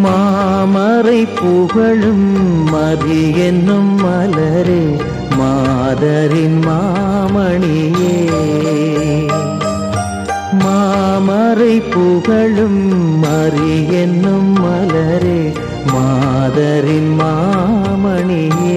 மாமரை புகழும் மதி என்னும் மலரே மாதரின் மாமணியே மாமரை புகழும் மறி என்னும் மலரே மாதரின் மாமணியே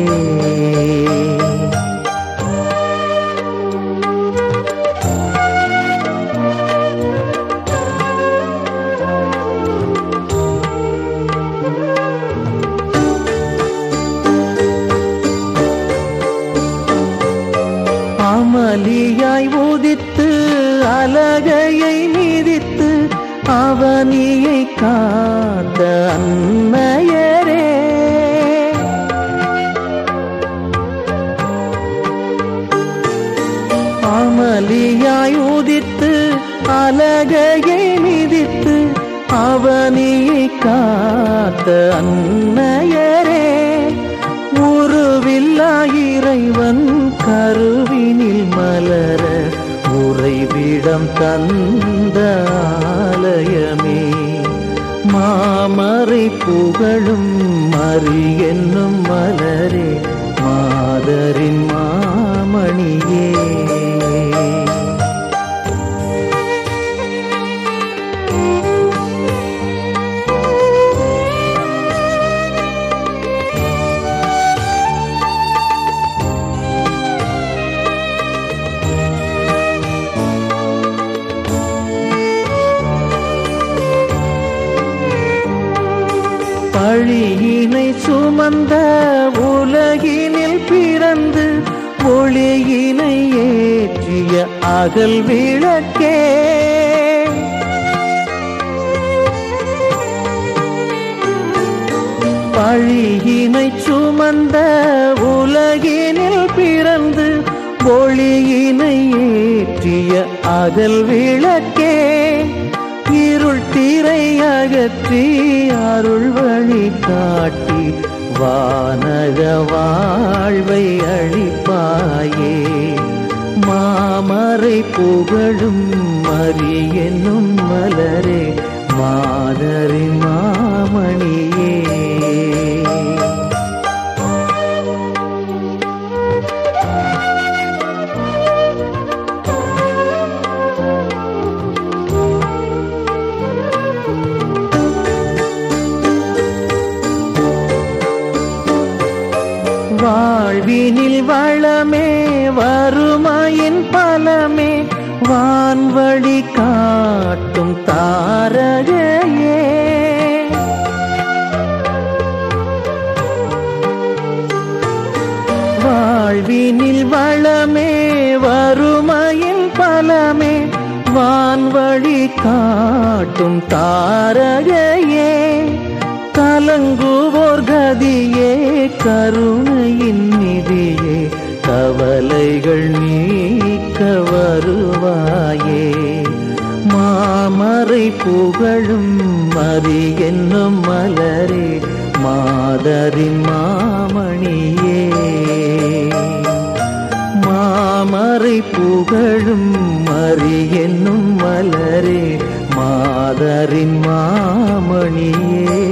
அமளியாய் உதித்து அலகையை மிதித்து அவனியை காத்த அன்னையரே அமளியாய் உதித்து அலகையை மிதித்து அவனியை காத்த அன்னையரே உருவில்லா இறைவன் கருவினில் மலர உறைவிடம் தந்த ஆலயமே மாமரை புகழும் மறி என்னும் மலரே மாதரின் மாமணியே பழியினை சுமந்த உலகினில் பிறந்து ஒளியினை ஏற்றிய அகல் விளக்கே பழியினை சுமந்த உலகினில் பிறந்து ஒளியினை ஏற்றிய அகல் விளக்கே இருள் திரை அகற்றி அருள் வழி காட்டி வானக வாழ்வை அளிப்பாயே மாமரை புகழும் மறி என்னும் மலரே மாதரின் மாமணியே வாழ்வினில் வளமே வறுமையின் பலமே வான்வழி காட்டும் தாரகையே வாழ்வினில் வளமே வறுமையின் பலமே வான்வழி காட்டும் தாரகையே கலங்குவோர் கதியே கருணையின் நிதியே கவலைகள் நீக்க வருவாயே மாமரை புகழும் மறி என்னும் மலரே மாதரின் மாமணியே மாமரை புகழும் மறி என்னும் மலரே மாதரின் மாமணியே